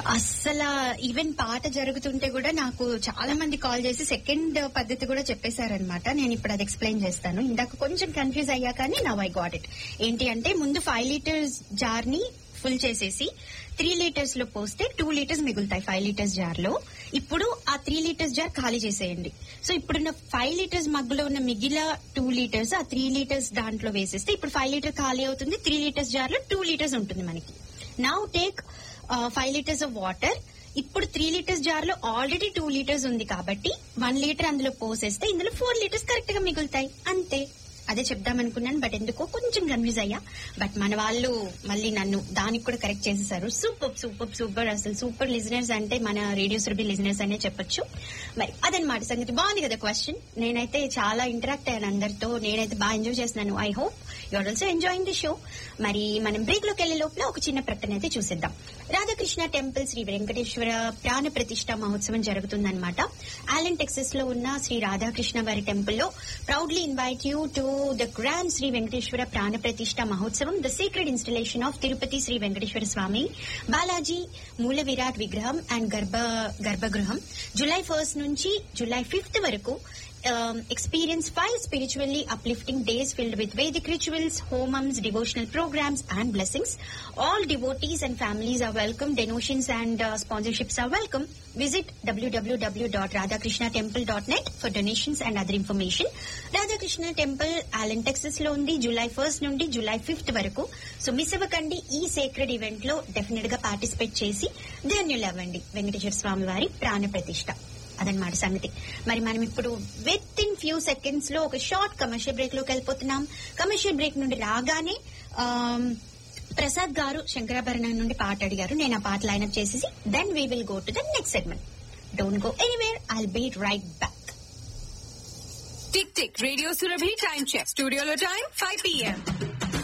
అస్సలు ఈవెన్ పాట జరుగుతుంటే కూడా నాకు చాలా మంది కాల్ చేసి సెకండ్ పద్ధతి కూడా చెప్పేశారనమాట నేను ఇప్పుడు అది ఎక్స్ప్లెయిన్ చేస్తాను ఇందాక కొంచెం కన్ఫ్యూజ్ అయ్యా కానీ నవ్ ఐ గాట్ ఇట్ ఏంటి అంటే ముందు ఫైవ్ లీటర్స్ జార్ ని ఫుల్ చేసేసి త్రీ లీటర్స్ లో పోస్తే టూ లీటర్స్ మిగులుతాయి ఫైవ్ లీటర్స్ జార్ లో ఇప్పుడు ఆ త్రీ లీటర్స్ జార్ ఖాళీ చేసేయండి సో ఇప్పుడున్న ఫైవ్ లీటర్స్ మగ్గులో ఉన్న మిగిలిన టూ లీటర్స్ ఆ త్రీ లీటర్స్ దాంట్లో వేసేస్తే ఇప్పుడు ఫైవ్ లీటర్ ఖాళీ అవుతుంది త్రీ లీటర్స్ జార్ లో టూ లీటర్స్ ఉంటుంది మనకి now take five litres of water ఇప్పుడు త్రీ లీటర్స్ జార్ లో ఆల్రెడీ టూ లీటర్స్ ఉంది కాబట్టి వన్ లీటర్ అందులో పోసేస్తే ఇందులో ఫోర్ లీటర్స్ కరెక్ట్ గా మిగులుతాయి అంతే అదే చెప్దాం అనుకున్నాను బట్ ఎందుకో కొంచెం కన్ఫ్యూజ్ అయ్యా బట్ మన వాళ్ళు మళ్ళీ నన్ను దానికి కూడా కరెక్ట్ చేసేసారు సూపర్ సూపర్ సూపర్ అసలు సూపర్ లిజనర్స్ అంటే మన రేడియో సురభి లిజనర్స్ అనే చెప్పొచ్చు మరి అదనమాట సంగతి బాగుంది కదా క్వశ్చన్ నేనైతే చాలా ఇంటరాక్ట్ అయ్యాను అందరితో నేనైతే బాగా ఎంజాయ్ చేస్తున్నాను I hope you're also enjoying the show మరి మనం బ్రేక్ లోకి వెళ్లే లోపల ఒక చిన్న ప్రకటన అయితే చూసేద్దాం రాధాకృష్ణ టెంపుల్ శ్రీ వెంకటేశ్వర ప్రాణ ప్రతిష్ట మహోత్సవం జరుగుతుందన్నమాట ఆలన్ టెక్సస్ లో ఉన్న శ్రీ రాధాకృష్ణ వారి టెంపుల్ లో proudly invite you to the grand Shri Venkateswara ప్రాణ ప్రతిష్ట మహోత్సవం the sacred installation of Tirupati Shri Venkateswara Swami Balaji మూల విరాట్ విగ్రహం అండ్ గర్భ గర్భగృహం జూలై ఫస్ట్ నుంచి జూలై ఫిఫ్త్ వరకు um, experience five spiritually uplifting days filled with Vedic rituals, homams, devotional programs, and blessings. All devotees and families are welcome. Donations and uh, sponsorships are welcome. Visit www.radhakrishnattemple.net for donations and other information. Radhakrishna temple Allen Texas లో ఉంది July first నుండి July fifth వరకు so miss అవ్వకండి ఈ sacred event లో definite గా participate చేసి ధన్యులవ్వండి వెంకటేశ్వర స్వామి వారి ప్రాణ ప్రతిష్ట అదనమాట సంగతి మరి మనం ఇప్పుడు విత్ ఇన్ ఫ్యూ సెకండ్స్ లో ఒక షార్ట్ కమర్షియల్ బ్రేక్ లోకి వెళ్ళిపోతున్నాం కమర్షియల్ బ్రేక్ నుండి రాగానే ఆమ్, ప్రసాద్ గారు శంకరాభరణం నుండి పాట అడిగారు నేను ఆ పాట లైన్అప్ చేసేసి then we will go to the next segment don't go anywhere I'll be right back tick tick radio Surabhi time check స్టూడియోలో టైం ఫైవ్ పిఎం